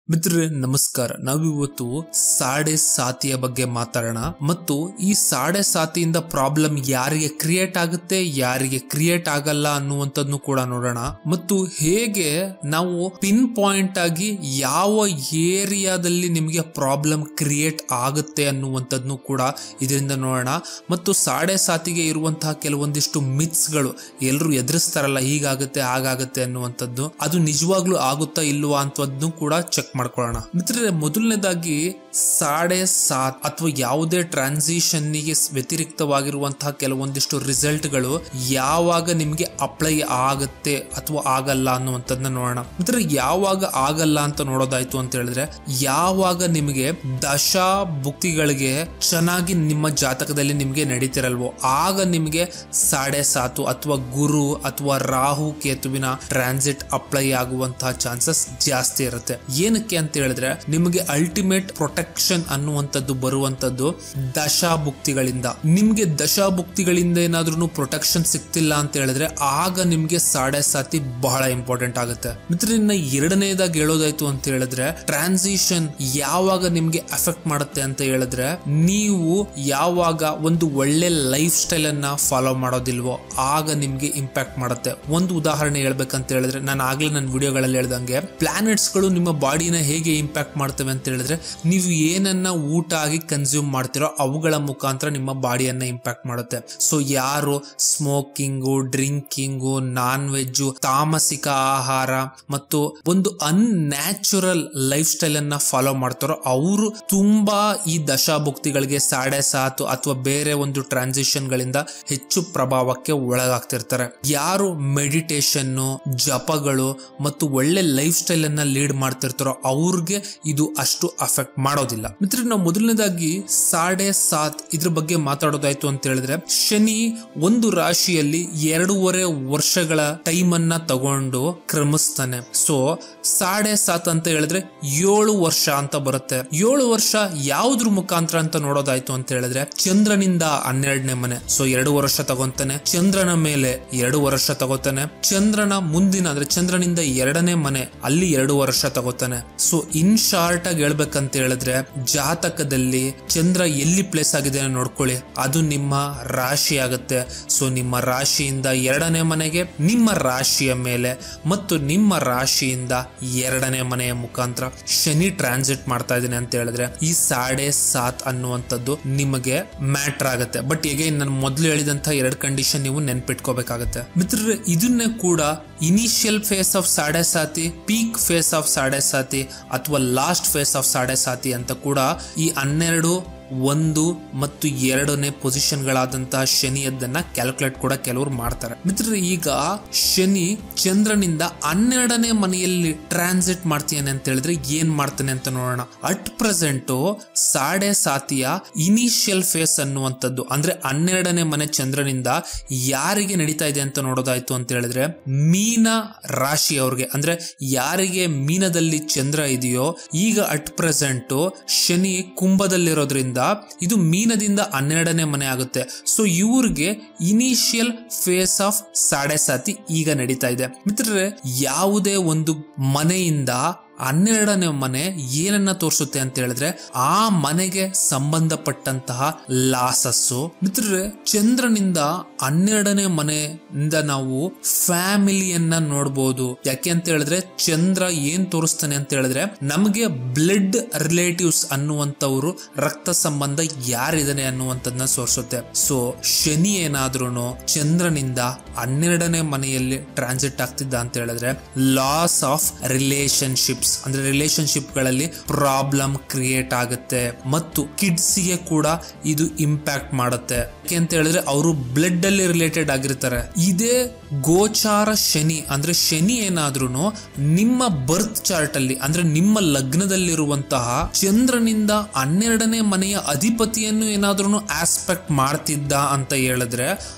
ಮಿತ್ರರೇ ನಮಸ್ಕಾರ ನಾವಿವತ್ತು ಸಾಡೆ ಸಾತಿಯ ಬಗ್ಗೆ ಮಾತಾಡೋಣ ಮತ್ತು ಈ ಸಾಡೆ ಸಾತಿಯಿಂದ ಪ್ರಾಬ್ಲಮ್ ಯಾರಿಗೆ ಕ್ರಿಯೇಟ್ ಆಗುತ್ತೆ ಯಾರಿಗೆ ಕ್ರಿಯೇಟ್ ಆಗಲ್ಲ ಅನ್ನುವಂಥದ್ನು ಕೂಡ ನೋಡೋಣ ಮತ್ತು ಹೇಗೆ ನಾವು ಪಿನ್ ಪಾಯಿಂಟ್ ಆಗಿ ಯಾವ ಏರಿಯಾದಲ್ಲಿ ನಿಮಗೆ ಪ್ರಾಬ್ಲಮ್ ಕ್ರಿಯೇಟ್ ಆಗುತ್ತೆ ಅನ್ನುವಂಥದ್ನು ಕೂಡ ಇದರಿಂದ ನೋಡೋಣ ಮತ್ತು ಸಾಡೆ ಸಾತಿಗೆ ಇರುವಂತಹ ಕೆಲವೊಂದಿಷ್ಟು ಮಿತ್ಸ್ಗಳು ಎಲ್ಲರೂ ಎದುರಿಸ್ತಾರಲ್ಲ ಹೀಗಾಗುತ್ತೆ ಹಾಗಾಗುತ್ತೆ ಅನ್ನುವಂಥದ್ದು ಅದು ನಿಜವಾಗ್ಲೂ ಆಗುತ್ತಾ ಇಲ್ವಾ ಅಂತದ್ದು ಕೂಡ ಚೆಕ್ ಮಾಡ್ಕೊಳ್ಳೋಣ ಮಿತ್ರರೇ ಮೊದಲನೇದಾಗಿ ಸಾಡೆ ಸಾತ್ ಅಥವಾ ಯಾವುದೇ ಟ್ರಾನ್ಸಿಷನ್ ಗೆ ವ್ಯತಿರಿಕ್ತವಾಗಿರುವಂತಹ ಕೆಲವೊಂದಿಷ್ಟು ರಿಸಲ್ಟ್ಗಳು ಯಾವಾಗ ನಿಮ್ಗೆ ಅಪ್ಲೈ ಆಗುತ್ತೆ ಅಥವಾ ಆಗಲ್ಲ ಅನ್ನುವಂಥದ್ದನ್ನ ನೋಡೋಣ ಮಿತ್ರ ಯಾವಾಗ ಆಗಲ್ಲ ಅಂತ ನೋಡೋದಾಯ್ತು ಅಂತ ಹೇಳಿದ್ರೆ ಯಾವಾಗ ನಿಮಗೆ ದಶಾ ಭುಕ್ತಿಗಳಿಗೆ ಚೆನ್ನಾಗಿ ನಿಮ್ಮ ಜಾತಕದಲ್ಲಿ ನಿಮಗೆ ನಡೀತಿರಲ್ವೋ ಆಗ ನಿಮಗೆ ಸಾಡೆ ಸಾತು ಅಥವಾ ಗುರು ಅಥವಾ ರಾಹು ಕೇತುವಿನ ಟ್ರಾನ್ಸಿಟ್ ಅಪ್ಲೈ ಆಗುವಂತಹ ಚಾನ್ಸಸ್ ಜಾಸ್ತಿ ಇರುತ್ತೆ ಏನಕ್ಕೆ ಅಂತ ಹೇಳಿದ್ರೆ ನಿಮಗೆ ಅಲ್ಟಿಮೇಟ್ ಪ್ರೊಟೆಕ್ಷನ್ ಅನ್ನುವಂಥದ್ದು ಬರುವಂತದ್ದು ದಶಾಭುಕ್ತಿಗಳಿಂದ ನಿಮ್ಗೆ ದಶಾಭುಕ್ತಿಗಳಿಂದ ಏನಾದ್ರೂ ಪ್ರೊಟೆಕ್ಷನ್ ಸಿಗ್ತಿಲ್ಲ ಅಂತ ಹೇಳಿದ್ರೆ ಆಗ ನಿಮ್ಗೆ ಸಾಡೆ ಸಾತಿ ಬಹಳ ಇಂಪಾರ್ಟೆಂಟ್ ಆಗುತ್ತೆ ಮಿತ್ರ ಇನ್ನ ಎರಡನೇದಾಗಿ ಹೇಳೋದಾಯ್ತು ಅಂತ ಹೇಳಿದ್ರೆ ಟ್ರಾನ್ಸಿಷನ್ ಯಾವಾಗ ನಿಮ್ಗೆ ಅಫೆಕ್ಟ್ ಮಾಡುತ್ತೆ ಅಂತ ಹೇಳಿದ್ರೆ ನೀವು ಯಾವಾಗ ಒಂದು ಒಳ್ಳೆ ಲೈಫ್ ಸ್ಟೈಲ್ ಅನ್ನ ಫಾಲೋ ಮಾಡೋದಿಲ್ವೋ ಆಗ ನಿಮ್ಗೆ ಇಂಪ್ಯಾಕ್ಟ್ ಮಾಡುತ್ತೆ ಒಂದು ಉದಾಹರಣೆ ಹೇಳ್ಬೇಕಂತ ಹೇಳಿದ್ರೆ ನಾನು ಆಗ್ಲೇ ನನ್ನ ವಿಡಿಯೋಗಳಲ್ಲಿ ಹೇಳ್ದಂಗೆ ಪ್ಲಾನೆಟ್ಸ್ ಗಳು ನಿಮ್ಮ ಬಾಡಿನ ಹೇಗೆ ಇಂಪ್ಯಾಕ್ಟ್ ಮಾಡ್ತವೆ ಅಂತ ಹೇಳಿದ್ರೆ ನೀವು ಏನನ್ನ ಊಟ ಆಗಿ ಕನ್ಸ್ಯೂಮ್ ಮಾಡ್ತಿರೋ ಅವುಗಳ ಮುಖಾಂತರ ನಿಮ್ಮ ಬಾಡಿಯನ್ನ ಇಂಪ್ಯಾಕ್ಟ್ ಮಾಡುತ್ತೆ ಸೊ ಯಾರು ಸ್ಮೋಕಿಂಗು ಡ್ರಿಂಕಿಂಗು ನಾನ್ ವೆಜ್ಜು ತಾಮಸಿಕ ಆಹಾರ ಮತ್ತು ಒಂದು ಅನ್ಯಾಚುರಲ್ ಲೈಫ್ ಸ್ಟೈಲ್ ಅನ್ನ ಫಾಲೋ ಮಾಡ್ತಾರೋ ಅವರು ತುಂಬಾ ಈ ದಶಾಭುಕ್ತಿಗಳಿಗೆ ಸಾಡೆ ಸಾತು ಅಥವಾ ಬೇರೆ ಒಂದು ಟ್ರಾನ್ಸಿಷನ್ ಗಳಿಂದ ಹೆಚ್ಚು ಪ್ರಭಾವಕ್ಕೆ ಒಳಗಾಗ್ತಿರ್ತಾರೆ ಯಾರು ಮೆಡಿಟೇಷನ್ ಜಪಗಳು ಮತ್ತು ಒಳ್ಳೆ ಲೈಫ್ ಸ್ಟೈಲ್ ಅನ್ನ ಲೀಡ್ ಮಾಡ್ತಿರ್ತಾರೋ ಅವ್ರಿಗೆ ಇದು ಅಷ್ಟು ಅಫೆಕ್ಟ್ ಮಾಡೋದಿಲ್ಲ ಮಿತ್ರ ನಾವು ಮೊದಲನೇದಾಗಿ ಸಾಡೆ ಸಾತ್ ಇದ್ರ ಬಗ್ಗೆ ಮಾತಾಡೋದಾಯ್ತು ಅಂತ ಹೇಳಿದ್ರೆ ಶನಿ ಒಂದು ರಾಶಿಯಲ್ಲಿ ಎರಡೂವರೆ ವರ್ಷಗಳ ಟೈಮ್ ಅನ್ನ ತಗೊಂಡು ಕ್ರಮಿಸ್ತಾನೆ ಸೊ ಸಾಡೆ ಸಾತ್ ಅಂತ ಹೇಳಿದ್ರೆ ಏಳು ವರ್ಷ ಅಂತ ಬರುತ್ತೆ ಏಳು ವರ್ಷ ಯಾವ್ದ್ರ ಮುಖಾಂತರ ಅಂತ ನೋಡೋದಾಯ್ತು ಅಂತ ಹೇಳಿದ್ರೆ ಚಂದ್ರನಿಂದ ಹನ್ನೆರಡನೇ ಮನೆ ಸೊ ಎರಡು ವರ್ಷ ತಗೊಂತಾನೆ ಚಂದ್ರನ ಮೇಲೆ ಎರಡು ವರ್ಷ ತಗೋತಾನೆ ಚಂದ್ರನ ಮುಂದಿನ ಅಂದ್ರೆ ಚಂದ್ರನಿಂದ ಎರಡನೇ ಮನೆ ಅಲ್ಲಿ ಎರಡು ವರ್ಷ ತಗೋತಾನೆ ಸೊ ಇನ್ ಶಾರ್ಟ್ ಆಗಿ ಹೇಳ್ಬೇಕಂತ ಹೇಳಿದ್ರೆ ಜಾತಕದಲ್ಲಿ ಚಂದ್ರ ಎಲ್ಲಿ ಪ್ಲೇಸ್ ಆಗಿದೆ ನೋಡ್ಕೊಳ್ಳಿ ಅದು ನಿಮ್ಮ ರಾಶಿ ಆಗುತ್ತೆ ಸೊ ನಿಮ್ಮ ರಾಶಿಯಿಂದ ಎರಡನೇ ಮನೆಗೆ ನಿಮ್ಮ ರಾಶಿಯ ಮೇಲೆ ಮತ್ತು ನಿಮ್ಮ ರಾಶಿಯಿಂದ ಎರಡನೇ ಮನೆಯ ಮುಖಾಂತರ ಶನಿ ಟ್ರಾನ್ಸಿಟ್ ಮಾಡ್ತಾ ಇದ್ದೀನಿ ಅಂತ ಹೇಳಿದ್ರೆ ಈ ಸಾಡೆ ಸಾತ್ ಅನ್ನುವಂಥದ್ದು ನಿಮಗೆ ಮ್ಯಾಟ್ರ್ ಆಗುತ್ತೆ ಬಟ್ ಈಗ ನಾನು ಮೊದಲು ಹೇಳಿದಂತ ಎರಡು ಕಂಡೀಷನ್ ನೀವು ನೆನ್ಪಿಟ್ಕೋಬೇಕಾಗತ್ತೆ ಮಿತ್ರರೇ ಇದನ್ನೇ ಕೂಡ initial phase of Sade Sati peak phase of Sade Sati ಅಥವಾ last phase of Sade Sati ಅಂತ ಕೂಡ ಈ ಹನ್ನೆರಡು ಒಂದು ಮತ್ತು ಎರಡನೇ ಪೊಸಿಷನ್ಗಳಾದಂತಹ ಶನಿಯದ್ದನ್ನ ಕ್ಯಾಲ್ಕುಲೇಟ್ ಕೂಡ ಕೆಲವರು ಮಾಡ್ತಾರೆ ಮಿತ್ರರೆ ಈಗ ಶನಿ ಚಂದ್ರನಿಂದ ಹನ್ನೆರಡನೇ ಮನೆಯಲ್ಲಿ ಟ್ರಾನ್ಸಿಟ್ ಮಾಡ್ತೀಯಾನೆ ಅಂತ ಹೇಳಿದ್ರೆ ಏನ್ ಮಾಡ್ತಾನೆ ಅಂತ ನೋಡೋಣ ಅಟ್ ಪ್ರೆಸೆಂಟ್ ಸಾಡೆ ಸಾತಿಯ ಇನಿಷಿಯಲ್ ಫೇಸ್ ಅನ್ನುವಂಥದ್ದು ಅಂದ್ರೆ ಹನ್ನೆರಡನೇ ಮನೆ ಚಂದ್ರನಿಂದ ಯಾರಿಗೆ ನಡೀತಾ ಇದೆ ಅಂತ ನೋಡೋದಾಯ್ತು ಅಂತ ಹೇಳಿದ್ರೆ ಮೀನ ರಾಶಿಯವ್ರಿಗೆ ಅಂದ್ರೆ ಯಾರಿಗೆ ಮೀನದಲ್ಲಿ ಚಂದ್ರ ಇದೆಯೋ ಈಗ ಅಟ್ ಪ್ರೆಸೆಂಟ್ ಶನಿ ಕುಂಭದಲ್ಲಿರೋದ್ರಿಂದ ಇದು ಮೀನದಿಂದ ಹನ್ನೆರಡನೇ ಮನೆ ಆಗುತ್ತೆ ಸೊ ಇವ್ರಿಗೆ initial phase of Sade Sati ಈಗ ನಡೀತಾ ಇದೆ ಮಿತ್ರರೇ ಯಾವುದೇ ಒಂದು ಮನೆಯಿಂದ ಹನ್ನೆರಡನೇ ಮನೆ ಏನನ್ನ ತೋರಿಸುತ್ತೆ ಅಂತ ಹೇಳಿದ್ರೆ ಆ ಮನೆಗೆ ಸಂಬಂಧಪಟ್ಟಂತಹ ಲಾಸಸ್ಸು ಮಿತ್ರರೇ ಚಂದ್ರನಿಂದ ಹನ್ನೆರಡನೇ ಮನೆಯಿಂದ ನಾವು ಫ್ಯಾಮಿಲಿಯನ್ನ ನೋಡ್ಬೋದು ಯಾಕೆ ಅಂತ ಹೇಳಿದ್ರೆ ಚಂದ್ರ ಏನ್ ತೋರಿಸ್ತಾನೆ ಅಂತ ಹೇಳಿದ್ರೆ ನಮಗೆ ಬ್ಲಡ್ ರಿಲೇಟಿವ್ಸ್ ಅನ್ನುವಂಥವ್ರು ರಕ್ತ ಸಂಬಂಧ ಯಾರಿದಾನೆ ಅನ್ನುವಂಥದ್ದನ್ನ ತೋರಿಸುತ್ತೆ ಸೊ ಶನಿ ಏನಾದ್ರೂ ಚಂದ್ರನಿಂದ ಹನ್ನೆರಡನೇ ಮನೆಯಲ್ಲಿ ಟ್ರಾನ್ಸಿಟ್ ಆಗ್ತಿದ್ದ ಅಂತ ಹೇಳಿದ್ರೆ ಲಾಸ್ ಆಫ್ ರಿಲೇಶನ್ಶಿಪ್ಸ್ ಅಂದ್ರೆ ರಿಲೇಶನ್ಶಿಪ್ ಗಳಲ್ಲಿ ಪ್ರಾಬ್ಲಮ್ ಕ್ರಿಯೇಟ್ ಆಗುತ್ತೆ ಮತ್ತು ಕಿಡ್ಸ್ ಗೆ ಕೂಡ ಇದು ಇಂಪ್ಯಾಕ್ಟ್ ಮಾಡುತ್ತೆ ಯಾಕೆ ಅಂತ ಹೇಳಿದ್ರೆ ಅವರು ಬ್ಲಡ್ ಅಲ್ಲಿ ರಿಲೇಟೆಡ್ ಆಗಿರ್ತಾರೆ ಇದೇ ಗೋಚಾರ ಶನಿ ಅಂದ್ರೆ ಶನಿ ಏನಾದ್ರೂ ನಿಮ್ಮ ಬರ್ತ್ ಚಾರ್ಟ್ ಅಲ್ಲಿ ಅಂದ್ರೆ ನಿಮ್ಮ ಲಗ್ನದಲ್ಲಿರುವಂತಹ ಚಂದ್ರನಿಂದ ಹನ್ನೆರಡನೇ ಮನೆಯ ಅಧಿಪತಿಯನ್ನು ಏನಾದ್ರೂ ಆಸ್ಪೆಕ್ಟ್ ಮಾಡ್ತಿದ್ದ ಅಂತ ಹೇಳಿದ್ರೆ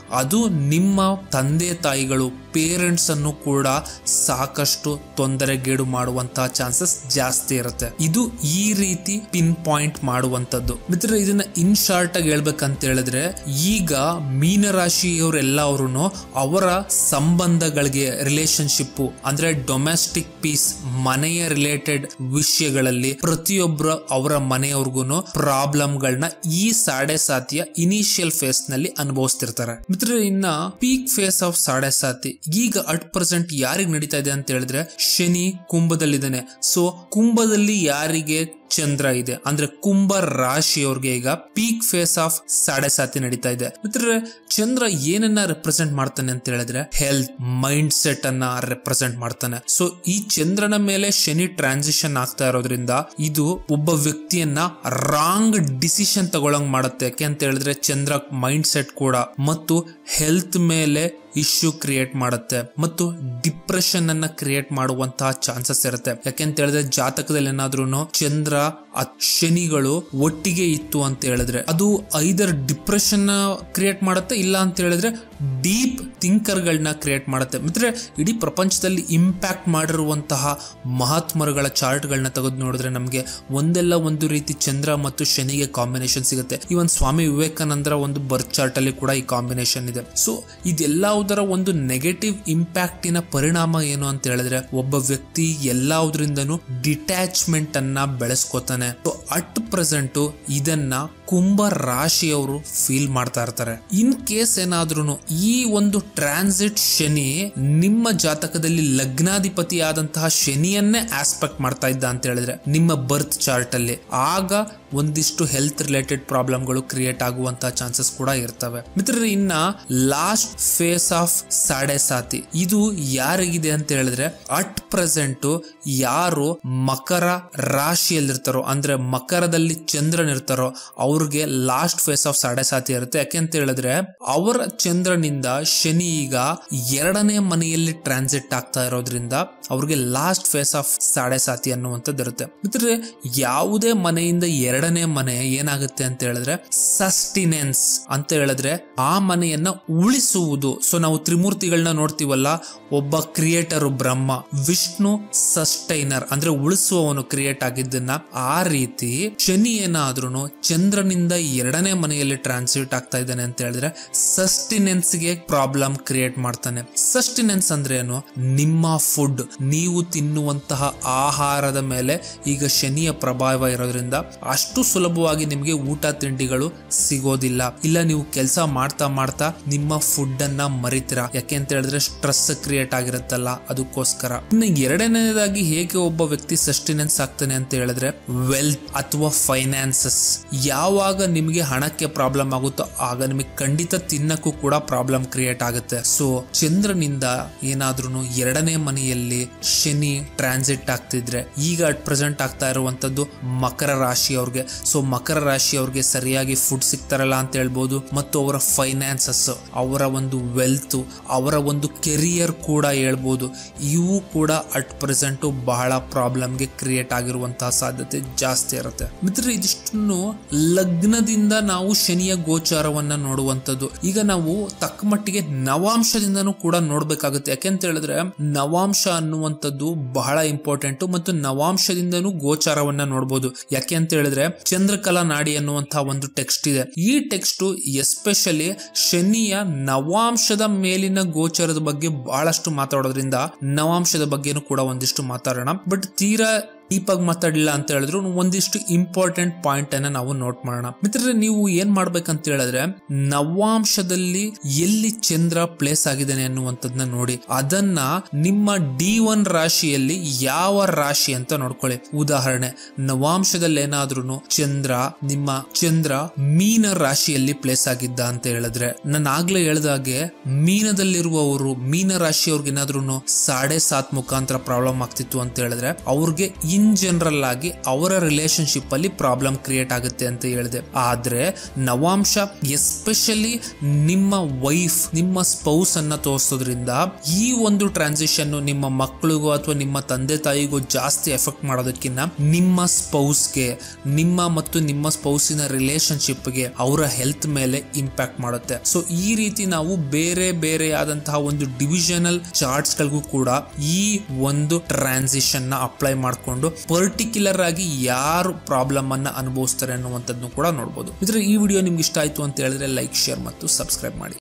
ಅದು ನಿಮ್ಮ ತಂದೆ ತಾಯಿಗಳು ಪೇರೆಂಟ್ಸ್ ಅನ್ನು ಕೂಡ ಸಾಕಷ್ಟು ತೊಂದರೆಗೇಡು ಮಾಡುವಂತಹ ಚಾನ್ಸಸ್ ಜಾಸ್ತಿ ಇರುತ್ತೆ ಇದು ಈ ರೀತಿ ಪಿನ್ ಪಾಯಿಂಟ್ ಮಾಡುವಂತದ್ದು ಮಿತ್ರ ಇದನ್ನ ಇನ್ ಶಾರ್ಟ್ ಆಗಿ ಹೇಳ್ಬೇಕಂತ ಹೇಳಿದ್ರೆ ಈಗ ಮೀನರಾಶಿಯವರೆಲ್ಲ ಅವರು ಅವರ ಸಂಬಂಧಗಳಿಗೆ ರಿಲೇಶನ್ಶಿಪ್ ಅಂದ್ರೆ ಡೊಮೆಸ್ಟಿಕ್ ಪೀಸ್ ಮನೆಯ ರಿಲೇಟೆಡ್ ವಿಷಯಗಳಲ್ಲಿ ಪ್ರತಿಯೊಬ್ಬರ ಅವರ ಮನೆಯವ್ರಿಗೂ ಪ್ರಾಬ್ಲಮ್ ಗಳನ್ನ ಈ ಸಾಡೆ ಸಾತಿಯ ಇನಿಷಿಯಲ್ ಫೇಸ್ ನಲ್ಲಿ ಅನುಭವಿಸ್ತಿರ್ತಾರೆ ಮಿತ್ರ ಇನ್ನ peak phase of Sade Sati ಈಗ ಅಟ್ ಪ್ರೆಸೆಂಟ್ ಯಾರಿಗೆ ನಡೀತಾ ಇದೆ ಅಂತ ಹೇಳಿದ್ರೆ ಶನಿ ಕುಂಭದಲ್ಲಿದ್ದಾನೆ ಸೊ ಕುಂಭದಲ್ಲಿ ಯಾರಿಗೆ ಚಂದ್ರ ಇದೆ ಅಂದ್ರೆ ಕುಂಭ ರಾಶಿಯವ್ರಿಗೆ ಈಗ peak phase of Sade Sati ನಡೀತಾ ಇದೆ ಮಿತ್ರರೆ ಚಂದ್ರ ಏನನ್ನ ರೆಪ್ರೆಸೆಂಟ್ ಮಾಡ್ತಾನೆ ಅಂತ ಹೇಳಿದ್ರೆ ಹೆಲ್ತ್ ಮೈಂಡ್ ಸೆಟ್ ಅನ್ನ ರೆಪ್ರೆಸೆಂಟ್ ಮಾಡ್ತಾನೆ ಸೊ ಈ ಚಂದ್ರನ ಮೇಲೆ ಶನಿ ಟ್ರಾನ್ಸಿಷನ್ ಆಗ್ತಾ ಇರೋದ್ರಿಂದ ಇದು ಒಬ್ಬ ವ್ಯಕ್ತಿಯನ್ನ ರಾಂಗ್ ಡಿಸಿಷನ್ ತಗೊಳಂಗ್ ಮಾಡುತ್ತೆ ಯಾಕೆ ಅಂತ ಹೇಳಿದ್ರೆ ಚಂದ್ರ ಮೈಂಡ್ ಸೆಟ್ ಕೂಡ ಮತ್ತು ಹೆಲ್ತ್ ಮೇಲೆ ಇಶ್ಯೂ ಕ್ರಿಯೇಟ್ ಮಾಡುತ್ತೆ ಮತ್ತು ಡಿಪ್ರೆಷನ್ ಅನ್ನ ಕ್ರಿಯೇಟ್ ಮಾಡುವಂತಹ ಚಾನ್ಸಸ್ ಇರುತ್ತೆ ಯಾಕೆಂತ ಹೇಳಿದ್ರೆ ಜಾತಕದಲ್ಲಿ ಏನಾದ್ರೂ ಚಂದ್ರ ಅತ್- ಶನಿಗಳು ಒಟ್ಟಿಗೆ ಇತ್ತು ಅಂತ ಹೇಳಿದ್ರೆ ಅದು ಐದರ್ ಡಿಪ್ರೆಷನ್ ಕ್ರಿಯೇಟ್ ಮಾಡುತ್ತೆ ಇಲ್ಲ ಅಂತ ಹೇಳಿದ್ರೆ ಡೀಪ್ ಥಿಂಕರ್ಗಳನ್ನ ಕ್ರಿಯೇಟ್ ಮಾಡುತ್ತೆ ಮಿತ್ರ ಇಡೀ ಪ್ರಪಂಚದಲ್ಲಿ ಇಂಪ್ಯಾಕ್ಟ್ ಮಾಡಿರುವಂತಹ ಮಹಾತ್ಮರುಗಳ ಚಾರ್ಟ್ಗಳನ್ನ ತೆಗೆದು ನೋಡಿದ್ರೆ ನಮಗೆ ಒಂದೆಲ್ಲ ಒಂದು ರೀತಿ ಚಂದ್ರ ಮತ್ತು ಶನಿಗೆ ಕಾಂಬಿನೇಷನ್ ಸಿಗುತ್ತೆ ಇವನ್ ಸ್ವಾಮಿ ವಿವೇಕಾನಂದರ ಒಂದು ಬರ್ತ್ ಚಾರ್ಟ್ ಅಲ್ಲಿ ಕೂಡ ಈ ಕಾಂಬಿನೇಷನ್ ಇದೆ ಸೊ ಇದೆಲ್ಲವುದರ ಒಂದು ನೆಗೆಟಿವ್ ಇಂಪ್ಯಾಕ್ಟಿನ ಪರಿಣಾಮ ಏನು ಅಂತ ಹೇಳಿದ್ರೆ ಒಬ್ಬ ವ್ಯಕ್ತಿ ಎಲ್ಲವುದ್ರಿಂದನೂ ಡಿಟ್ಯಾಚ್ಮೆಂಟ್ ಅನ್ನ ಬೆಳೆಸ್ಕೊತಾನೆ ಸೊ ಅಟ್ ಪ್ರೆಸೆಂಟ್ ಇದನ್ನ ಕುಂಭ ರಾಶಿಯವರು ಫೀಲ್ ಮಾಡ್ತಾ ಇರ್ತಾರೆ ಇನ್ ಕೇಸ್ ಏನಾದ್ರೂ ಈ ಒಂದು ಟ್ರಾನ್ಸಿಟ್ ಶನಿ ನಿಮ್ಮ ಜಾತಕದಲ್ಲಿ ಲಗ್ನಾಧಿಪತಿ ಆದಂತಹ ಶನಿಯನ್ನೇ ಆಸ್ಪೆಕ್ಟ್ ಮಾಡ್ತಾ ಇದ್ದ ಅಂತ ಹೇಳಿದ್ರೆ ನಿಮ್ಮ ಬರ್ತ್ ಚಾರ್ಟ್ ಅಲ್ಲಿ ಆಗ ಒಂದಿಷ್ಟು ಹೆಲ್ತ್ ರಿಲೇಟೆಡ್ ಪ್ರಾಬ್ಲಮ್ಗಳು ಕ್ರಿಯೇಟ್ ಆಗುವಂತಹ ಚಾನ್ಸಸ್ ಕೂಡ ಇರ್ತವೆ ಮಿತ್ರರೇ ಇನ್ನ last phase of Sade Sati ಇದು ಯಾರಿಗಿದೆ ಅಂತ ಹೇಳಿದ್ರೆ ಅಟ್ ಪ್ರೆಸೆಂಟ್ ಯಾರು ಮಕರ ರಾಶಿಯಲ್ಲಿರ್ತಾರೋ ಅಂದ್ರೆ ಮಕರದಲ್ಲಿ ಚಂದ್ರನ್ ಇರ್ತಾರೋ ಅವ್ರಿಗೆ last phase of Sade Sati ಇರುತ್ತೆ ಯಾಕೆ ಅಂತ ಹೇಳಿದ್ರೆ ಅವರ ಚಂದ್ರನಿಂದ ಶನಿ ಈಗ ಎರಡನೇ ಮನೆಯಲ್ಲಿ ಟ್ರಾನ್ಸಿಟ್ ಆಗ್ತಾ ಇರೋದ್ರಿಂದ ಅವ್ರಿಗೆ last phase of Sade Sati ಅನ್ನುವಂಥದ್ದು ಇರುತ್ತೆ ಮಿತ್ರರೇ ಯಾವುದೇ ಮನೆಯಿಂದ ಎರಡನೇ ಮನೆ ಏನಾಗುತ್ತೆ ಅಂತ ಹೇಳಿದ್ರೆ ಸಸ್ಟಿನೆನ್ಸ್ ಅಂತ ಹೇಳಿದ್ರೆ ಆ ಮನೆಯನ್ನ ಉಳಿಸುವುದು ಸೊ ನಾವು ತ್ರಿಮೂರ್ತಿಗಳನ್ನ ನೋಡ್ತೀವಲ್ಲ ಒಬ್ಬ ಕ್ರಿಯೇಟರ್ ಬ್ರಹ್ಮ ವಿಷ್ಣು ಸಸ್ಟೈನರ್ ಅಂದ್ರೆ ಉಳಿಸುವವನು ಕ್ರಿಯೇಟ್ ಆಗಿದ್ದನ್ನ ಆ ರೀತಿ ಶನಿ ಏನಾದ್ರೂ ಚಂದ್ರನಿಂದ ಎರಡನೇ ಮನೆಯಲ್ಲಿ ಟ್ರಾನ್ಸಿಟ್ ಆಗ್ತಾ ಇದ್ದಾನೆ ಅಂತ ಹೇಳಿದ್ರೆ ಸಸ್ಟಿನೆನ್ಸ್ ಗೆ ಪ್ರಾಬ್ಲಮ್ ಕ್ರಿಯೇಟ್ ಮಾಡ್ತಾನೆ ಸಸ್ಟಿನೆನ್ಸ್ ಅಂದ್ರೆ ಏನು ನಿಮ್ಮ ಫುಡ್ ನೀವು ತಿನ್ನುವಂತಹ ಆಹಾರದ ಮೇಲೆ ಈಗ ಶನಿಯ ಪ್ರಭಾವ ಇರೋದ್ರಿಂದ ಅಷ್ಟು ಸುಲಭವಾಗಿ ನಿಮಗೆ ಊಟ ತಿಂಡಿಗಳು ಸಿಗೋದಿಲ್ಲ ಇಲ್ಲ ನೀವು ಕೆಲಸ ಮಾಡ್ತಾ ಮಾಡ್ತಾ ನಿಮ್ಮ ಫುಡ್ ಅನ್ನ ಮರಿತೀರಾ ಯಾಕೆ ಅಂತ ಹೇಳಿದ್ರೆ ಸ್ಟ್ರೆಸ್ ಕ್ರಿಯೇಟ್ ಆಗಿರುತ್ತಲ್ಲ ಅದಕ್ಕೋಸ್ಕರ ಇನ್ನು ಎರಡನೇದಾಗಿ ಹೇಗೆ ಒಬ್ಬ ವ್ಯಕ್ತಿ ಸಸ್ಟಿನೆನ್ಸ್ ಆಗ್ತಾನೆ ಅಂತ ಹೇಳಿದ್ರೆ ವೆಲ್ತ್ ಅಥವಾ ಫೈನಾನ್ಸಸ್ ಯಾವಾಗ ನಿಮಗೆ ಹಣಕ್ಕೆ ಪ್ರಾಬ್ಲಮ್ ಆಗುತ್ತೋ ಆಗ ನಿಮಗೆ ಖಂಡಿತ ತಿನ್ನಕ್ಕೂ ಕೂಡ ಪ್ರಾಬ್ಲಮ್ ಕ್ರಿಯೇಟ್ ಆಗುತ್ತೆ ಸೊ ಚಂದ್ರನಿಂದ ಏನಾದ್ರೂ ಎರಡನೇ ಮನೆಯಲ್ಲಿ ಶನಿ ಟ್ರಾನ್ಸಿಟ್ ಆಗ್ತಿದ್ರೆ ಈಗ ಅಟ್ ಪ್ರೆಸೆಂಟ್ ಆಗ್ತಾ ಇರುವಂತದ್ದು ಮಕರ ರಾಶಿ ಅವ್ರಿಗೆ ಸೊ ಮಕರ ರಾಶಿ ಅವ್ರಿಗೆ ಸರಿಯಾಗಿ ಫುಡ್ ಸಿಗ್ತಾರಲ್ಲ ಅಂತ ಹೇಳ್ಬೋದು ಮತ್ತು ಅವರ ಫೈನಾನ್ಸಸ್ ಅವರ ಒಂದು ವೆಲ್ತ್ ಅವರ ಒಂದು ಕೆರಿಯರ್ ಕೂಡ ಹೇಳ್ಬೋದು ಇವು ಕೂಡ ಅಟ್ ಪ್ರೆಸೆಂಟ್ ಬಹಳ ಪ್ರಾಬ್ಲಮ್ಗೆ ಕ್ರಿಯೇಟ್ ಆಗಿರುವಂತಹ ಸಾಧ್ಯತೆ ಜಾಸ್ತಿ ಇರುತ್ತೆ ಮಿತ್ರ ಇದಿಷ್ಟನ್ನು ಲಗ್ನದಿಂದ ನಾವು ಶನಿಯ ಗೋಚಾರವನ್ನ ನೋಡುವಂತದ್ದು ಈಗ ನಾವು ತಕ್ಕ ಮಟ್ಟಿಗೆ ನವಾಂಶದಿಂದನೂ ಕೂಡ ನೋಡ್ಬೇಕಾಗುತ್ತೆ ಯಾಕೆಂತ ಹೇಳಿದ್ರೆ ನವಾಂಶ ಅನ್ನುವಂಥದ್ದು ಬಹಳ ಇಂಪಾರ್ಟೆಂಟ್ ಮತ್ತು ನವಾಂಶದಿಂದನೂ ಗೋಚಾರವನ್ನ ನೋಡ್ಬೋದು ಯಾಕೆ ಅಂತ ಹೇಳಿದ್ರೆ ಚಂದ್ರಕಲಾ ನಾಡಿ ಅನ್ನುವಂತಹ ಒಂದು ಟೆಕ್ಸ್ಟ್ ಇದೆ ಈ ಟೆಕ್ಸ್ಟ್ ಎಸ್ಪೆಷಲಿ ಶನಿಯ ನವಾಂಶದ ಮೇಲಿನ ಗೋಚರದ ಬಗ್ಗೆ ಬಹಳಷ್ಟು ಮಾತಾಡೋದ್ರಿಂದ ನವಾಂಶದ ಬಗ್ಗೆನೂ ಕೂಡ ಒಂದಿಷ್ಟು ಮಾತಾಡೋಣ ಬಟ್ ತೀರಾ ಡೀಪ್ ಆಗಿ ಮಾತಾಡಲಿಲ್ಲ ಅಂತ ಹೇಳಿದ್ರು ಒಂದಿಷ್ಟು ಇಂಪಾರ್ಟೆಂಟ್ ಪಾಯಿಂಟ್ ಅನ್ನ ನಾವು ನೋಟ್ ಮಾಡೋಣ ಮಿತ್ರರೆ ನೀವು ಏನ್ ಮಾಡ್ಬೇಕಂತ ಹೇಳಿದ್ರೆ ನವಾಂಶದಲ್ಲಿ ಎಲ್ಲಿ ಚಂದ್ರ ಪ್ಲೇಸ್ ಆಗಿದ್ದಾನೆ ಅನ್ನುವಂಥದ್ನ ನೋಡಿ ಅದನ್ನ ನಿಮ್ಮ ಡಿ ಒನ್ ರಾಶಿಯಲ್ಲಿ ಯಾವ ರಾಶಿ ಅಂತ ನೋಡ್ಕೊಳ್ಳಿ ಉದಾಹರಣೆ ನವಾಂಶದಲ್ಲಿ ಏನಾದ್ರೂ ಚಂದ್ರ ನಿಮ್ಮ ಚಂದ್ರ ಮೀನ ರಾಶಿಯಲ್ಲಿ ಪ್ಲೇಸ್ ಆಗಿದ್ದ ಅಂತ ಹೇಳಿದ್ರೆ ನಾನು ಆಗ್ಲೇ ಹೇಳ್ದಾಗೆ ಮೀನದಲ್ಲಿರುವವರು ಮೀನ ರಾಶಿಯವ್ರಿಗೆ ಏನಾದ್ರೂ ಸಾಡೆ ಸಾತ್ ಮುಖಾಂತರ ಪ್ರಾಬ್ಲಮ್ ಆಗ್ತಿತ್ತು ಅಂತ ಹೇಳಿದ್ರೆ ಅವ್ರಿಗೆ ಈ ಇನ್ ಜನರಲ್ ಆಗಿ ಅವರ ರಿಲೇಶನ್ಶಿಪ್ ಅಲ್ಲಿ ಪ್ರಾಬ್ಲಮ್ ಕ್ರಿಯೇಟ್ ಆಗುತ್ತೆ ಅಂತ ಹೇಳಿದೆ ಆದ್ರೆ ನವಾಂಶ ಎಸ್ಪೆಷಲಿ ನಿಮ್ಮ ವೈಫ್ ನಿಮ್ಮ ಸ್ಪೌಸ್ ಅನ್ನ ತೋರಿಸೋದ್ರಿಂದ ಈ ಒಂದು ಟ್ರಾನ್ಸಿಷನ್ ನಿಮ್ಮ ಮಕ್ಕಳಿಗೂ ಅಥವಾ ನಿಮ್ಮ ತಂದೆ ತಾಯಿಗೂ ಜಾಸ್ತಿ ಎಫೆಕ್ಟ್ ಮಾಡೋದಕ್ಕಿಂತ ನಿಮ್ಮ ಸ್ಪೌಸ್ಗೆ ನಿಮ್ಮ ಮತ್ತು ನಿಮ್ಮ ಸ್ಪೌಸಿನ ರಿಲೇಶನ್ಶಿಪ್ಗೆ ಅವರ ಹೆಲ್ತ್ ಮೇಲೆ ಇಂಪ್ಯಾಕ್ಟ್ ಮಾಡುತ್ತೆ ಸೊ ಈ ರೀತಿ ನಾವು ಬೇರೆ ಬೇರೆ ಆದಂತಹ ಒಂದು ಡಿವಿಷನಲ್ ಚಾರ್ಟ್ಸ್ ಗಳಿಗೂ ಕೂಡ ಈ ಒಂದು ಟ್ರಾನ್ಸಿಷನ್ ನ ಅಪ್ಲೈ ಮಾಡಿಕೊಂಡು ಪರ್ಟಿಕ್ಯುಲರ್ ಆಗಿ ಯಾರು ಪ್ರಾಬ್ಲಮ್ ಅನ್ನ ಅನುಭವಿಸ್ತಾರೆ ಅನ್ನುವಂಥದ್ದನ್ನು ಕೂಡ ನೋಡಬಹುದು ಇದ್ರೆ ಈ ವಿಡಿಯೋ ನಿಮ್ಗೆ ಇಷ್ಟ ಆಯ್ತು ಅಂತ ಹೇಳಿದ್ರೆ ಲೈಕ್ ಶೇರ್ ಮತ್ತು ಸಬ್ಸ್ಕ್ರೈಬ್ ಮಾಡಿ